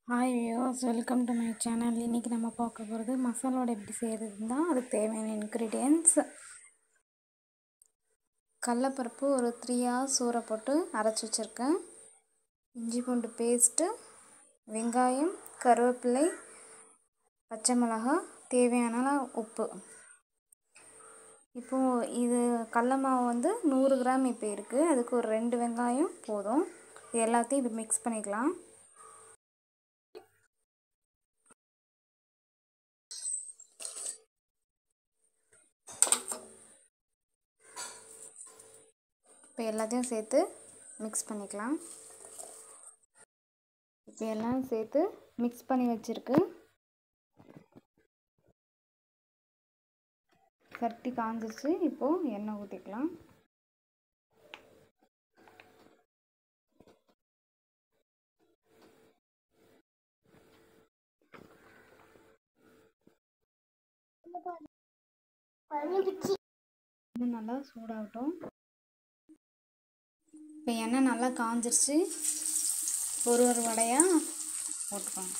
hi viewers welcome to my channel இன்றைக்கி நம்ம பார்க்க போகிறது மசாலோட எப்படி செய்கிறது தான் அதுக்கு தேவையான இன்க்ரீடியன்ட்ஸ் கடலப்பருப்பு ஒரு த்ரீ ஹவர்ஸ் ஊற போட்டு அரைச்சி வச்சுருக்கேன் இஞ்சி பூண்டு பேஸ்ட்டு வெங்காயம் கருவேப்பிலை பச்சை மிளகா தேவையான உப்பு இப்போது இது கடல மாவு வந்து நூறு கிராம் இப்போ இருக்குது அதுக்கு ஒரு ரெண்டு வெங்காயம் போதும் இது எல்லாத்தையும் இப்போ மிக்ஸ் பண்ணிக்கலாம் இப்போ எல்லாத்தையும் சேர்த்து மிக்ஸ் பண்ணிக்கலாம் இப்போ எல்லாம் சேர்த்து மிக்ஸ் பண்ணி வச்சுருக்கு சட்டி காஞ்சிச்சு இப்போது எண்ணெய் ஊற்றிக்கலாம் இன்னும் நல்லா சூடாகட்டும் இப்போ எண்ணெய் நல்லா காஞ்சிருச்சு ஒரு ஒரு வடையாக போட்டுக்கோங்க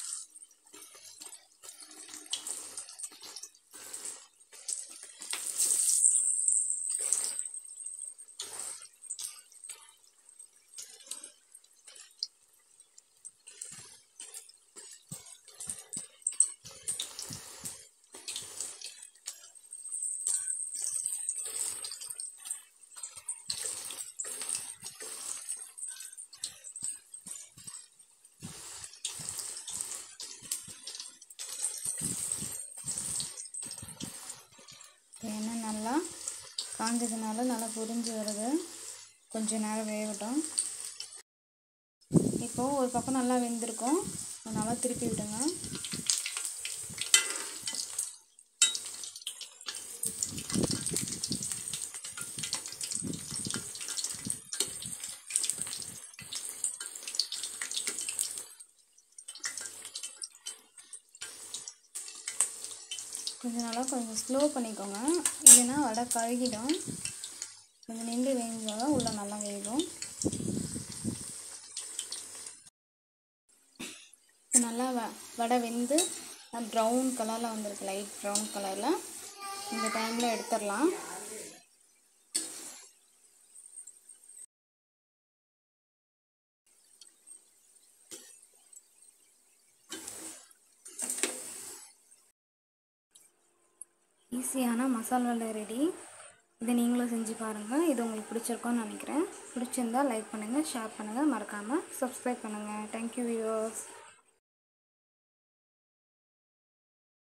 எண்ணெய் நல்லா காஞ்சதுனால நல்லா புரிஞ்சு வருது கொஞ்சம் நேரம் வேகட்டும் இப்போது ஒரு பக்கம் நல்லா வெந்திருக்கும் நல்லா திருப்பி விடுங்க கொஞ்சம் நல்லா கொஞ்சம் ஸ்லோ பண்ணிக்கோங்க இல்லைன்னா வடை கழுகிடும் கொஞ்சம் நின்று வேஞ்சால் தான் உள்ளே நல்லா வேகும் நல்லா வ வடை வெந்து ப்ரௌன் கலரில் வந்திருக்கு லைட் ப்ரௌன் கலரில் இந்த டைமில் எடுத்துடலாம் ஈஸியான மசால் வடை ரெடி இதை நீங்களும் செஞ்சு பாருங்கள் இது உங்களுக்கு பிடிச்சிருக்கோன்னு நினைக்கிறேன் பிடிச்சிருந்தால் லைக் பண்ணுங்கள் ஷேர் பண்ணுங்கள் மறக்காமல் சப்ஸ்கிரைப் பண்ணுங்கள் தேங்க்யூ வியூவர்ஸ்